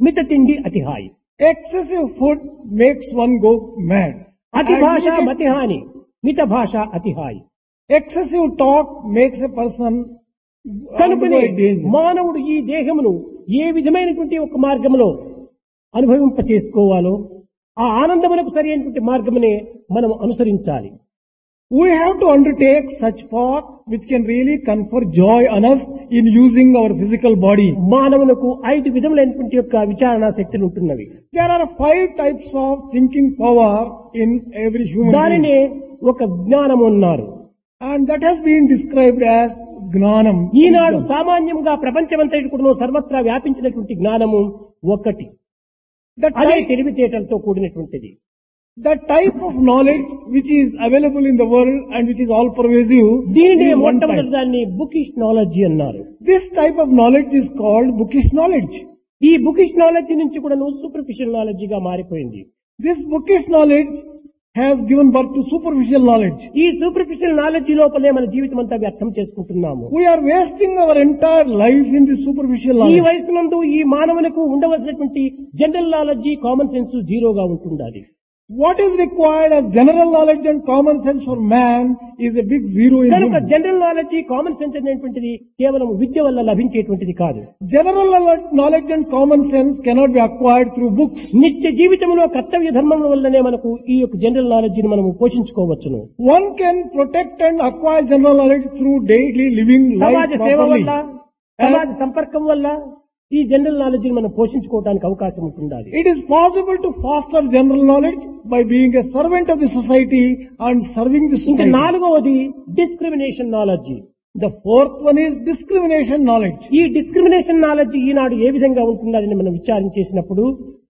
మిత తిండి అతి హాయి Excessive food makes one go mad. అతి And భాష limited- మతి హాని మిత భాష అతి హాయి excessive talk makes a person కనుకనే undergo a danger. మానవుడు ఈ దేహమును ఏ విధమైనటువంటి ఒక మార్గంలో అనుభవింప చేసుకోవాలో ఆ ఆనందమునకు సరి అయినటువంటి మార్గమునే మనం అనుసరించాలి We have to undertake such path which can really confer joy on us in using our physical body. మానవునకు ఐదు విధములైనటువంటి యొక్క విచారణ శక్తులు ఉంటున్నవి There are five types of thinking power in every human being. దానినే ఒక జ్ఞానం అన్నారు And that has been described as gnanam. Eenadu wisdom. సామాన్యంగా ప్రపంచమంతటి కూడా సర్వత్రా వ్యాపించినటువంటి జ్ఞానము ఒక్కటి The అదే type, తెలివితేటలతో కూడినటువంటిది the type of knowledge which is available in the world and which is all pervasive దీనినే is one మొట్టమొదటి type. దాన్ని బుకిష్ నాలెడ్జి అన్నారు This type of knowledge is called bookish knowledge. ఈ బుకిష్ నాలెడ్జి నుంచి కూడా నువ్వు సూపర్ఫిషియల్ నాలెడ్జిగా మారిపోయింది This bookish knowledge has given birth to superficial knowledge. ఈ సూపర్ఫిషియల్ నాలెడ్జి లోపలే మన జీవితం అంతా వ్యర్థం చేసుకుంటున్నాము We are wasting our entire life in this superficial ఈ knowledge. వయసునందు ఈ మానవునికి ఉండవలసినటువంటి జనరల్ నాలెడ్జి కామన్ సెన్స్ జీరోగా ఉంటుండాలి What is required as general knowledge and common sense for man is a big zero in కనుక him. General knowledge common sense అనేటువంటిది కేవలం విద్య వల్ల లభించేటువంటిది కాదు General knowledge and common sense cannot be acquired through books. నిత్య జీవితంలో కర్తవ్య ధర్మం వల్లనే మనకు ఈ యొక్క జనరల్ నాలెడ్జ్ ని మనము పోషించుకోవచ్చును One can protect and acquire general knowledge through daily living సమాజ life సేవ properly. వల్ల సమాజ సంపర్కం వల్ల ఈ జనరల్ నాలెడ్జ్ ని మనం పోషించుకోవడానికి అవకాశం ఉంటుండాలి It is possible to foster general knowledge by being a servant of the society and serving the ఇంకా society. నాలుగవది discrimination knowledge The fourth one is discrimination knowledge. ఈ డిస్క్రిమినేషన్ నాలెడ్జ్ ఈనాడు ఏ విధంగా ఉంటుందని మనం విచారించేసినప్పుడు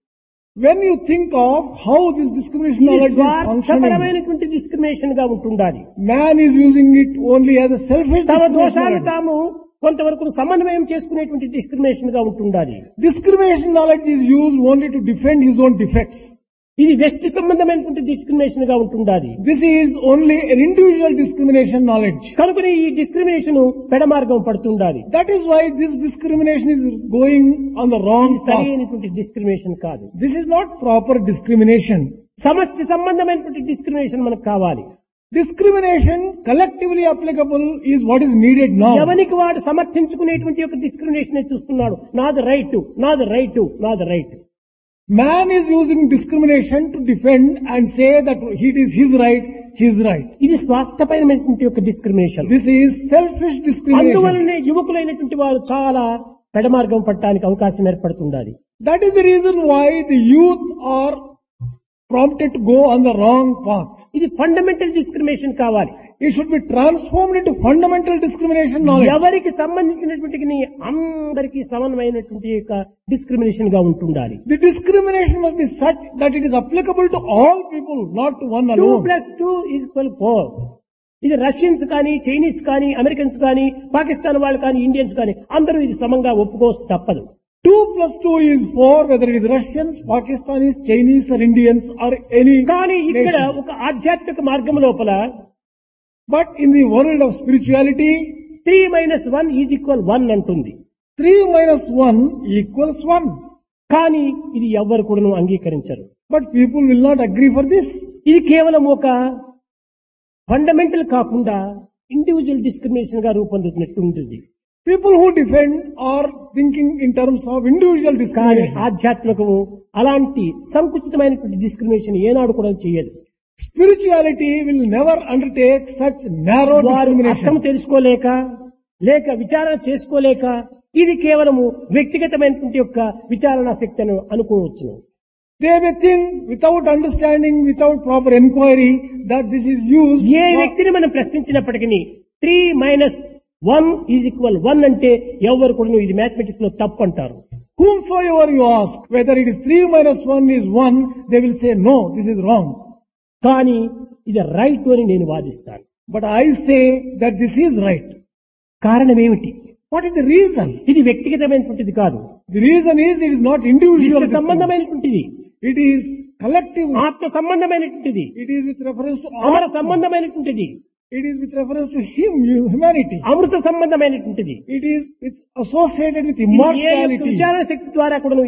When you think of how this discrimination ఇది knowledge is functioning, స్వార్థపరమైనటువంటి డిస్క్రిమినేషన్ గా ఉంటుండాలి man is using it only as a selfish తమ discrimination దోషాలు knowledge. తాము కొంతవరకు సమన్వయం చేసుకునేటువంటి డిస్క్రిమినేషన్ గా ఉంటుండాలి Discrimination knowledge is used only to defend his own defects. ఇది వ్యక్తి సంబంధమైనటువంటి డిస్క్రిమినేషన్ గా ఉంటుండాలి This is only an individual discrimination knowledge. కనుకనే ఈ డిస్క్రిమినేషన్ పెడమార్గం పడుతుండాలి That is why this discrimination is going on the wrong ఇది సరి path. అయినటువంటి డిస్క్రిమినేషన్ కాదు This is not proper discrimination. సమష్టి సంబంధమైనటువంటి డిస్క్రిమినేషన్ మనకు కావాలి Discrimination collectively applicable is what is needed now. ఎవరికి వాడు సమర్థించుకునేటువంటి యొక్క డిస్క్రిమినేషన్ చూస్తున్నాడు నాది రైట్ నాది రైట్ నాది right Man is using discrimination to defend and say that it is his right, his right. ఇది స్వార్థపరమైనటువంటి యొక్క discrimination This is selfish discrimination. అందువలనే యువకులైనటువంటి వారు చాలా పెడమార్గం పట్టడానికి అవకాశం ఏర్పడుతుండాలి That is the reason why the youth are prompted to go on the wrong path. ఇది ఫండమెంటల్ డిస్క్రిమినేషన్ కావాలి It should be transformed into fundamental discrimination knowledge. ఎవరికి సంబంధించినటువంటి అందరికీ సమన్వయమైనటువంటి యొక్క డిస్క్రిమినేషన్ గా ఉంటుండాలి The discrimination must be such that it is applicable to all people, not to one two alone. Plus two equal four ఇది Russians కానీ Chinese కానీ Americans కానీ పాకిస్తాన్ వాళ్ళు కానీ ఇండియన్స్ కానీ అందరూ ఇది సమంగా ఒప్పుకో తప్పదు 2 plus 2 is 4, whether it is Russians, Pakistanis, Chinese or Indians or any కానీ ఇక్కడ nation. ఒక ఆధ్యాత్మిక మార్గం లోపల But in the world of spirituality, three minus one is equal one అంటుంది 3 minus 1 equals 1. కానీ ఇది ఎవ్వరు కూడా అంగీకరించరు But people will not agree for this. ఇది కేవలం ఒక ఫండమెంటల్ కాకుండా ఇండివిజువల్ డిస్క్రిమినేషన్ గా రూపొందుతున్నట్టు ఉంటుంది People who defend are thinking in terms of individual కానీ discrimination. ఆధ్యాత్మికము అలాంటి సంకుచితమైనటువంటి డిస్క్రిమినేషన్ ఏనాడు కూడా చేయదు Spirituality will never undertake such narrow వారు అర్థం discrimination. తెలుసుకోలేక లేక విచారణ చేసుకోలేక ఇది కేవలము వ్యక్తిగతమైనటువంటి యొక్క విచారణ శక్తిని అనుకోవచ్చును They may think without understanding, without proper inquiry, that this is used A for- వ్యక్తిని మనం ప్రశ్నించినప్పటికీ three minus one is equal one అంటే ఎవరు కూడా ఇది మ్యాథమెటిక్స్ లో తప్పు అంటారు whomsoever you ask, whether it is 3 minus 1 is 1, they will say, no, this is wrong. కానీ ఇది రైట్ అని నేను వాదిస్తాను But I say that this is right. కారణం ఏమిటి What is the reason? ఇది వ్యక్తిగతమైనటువంటిది కాదు The reason is it is not individual. విశ్వ discrimination. సంబంధమైనటువంటిది It is collective. ఆత్మ సంబంధమైనటువంటిది It is with reference to అమర all. సంబంధమైనటువంటిది It is with reference to him, humanity. Amrutha సంబంధమైనటువంటిది It is with associated with ఇది ఏ యొక్క immortality. విచారణ శక్తి ద్వారా కూడా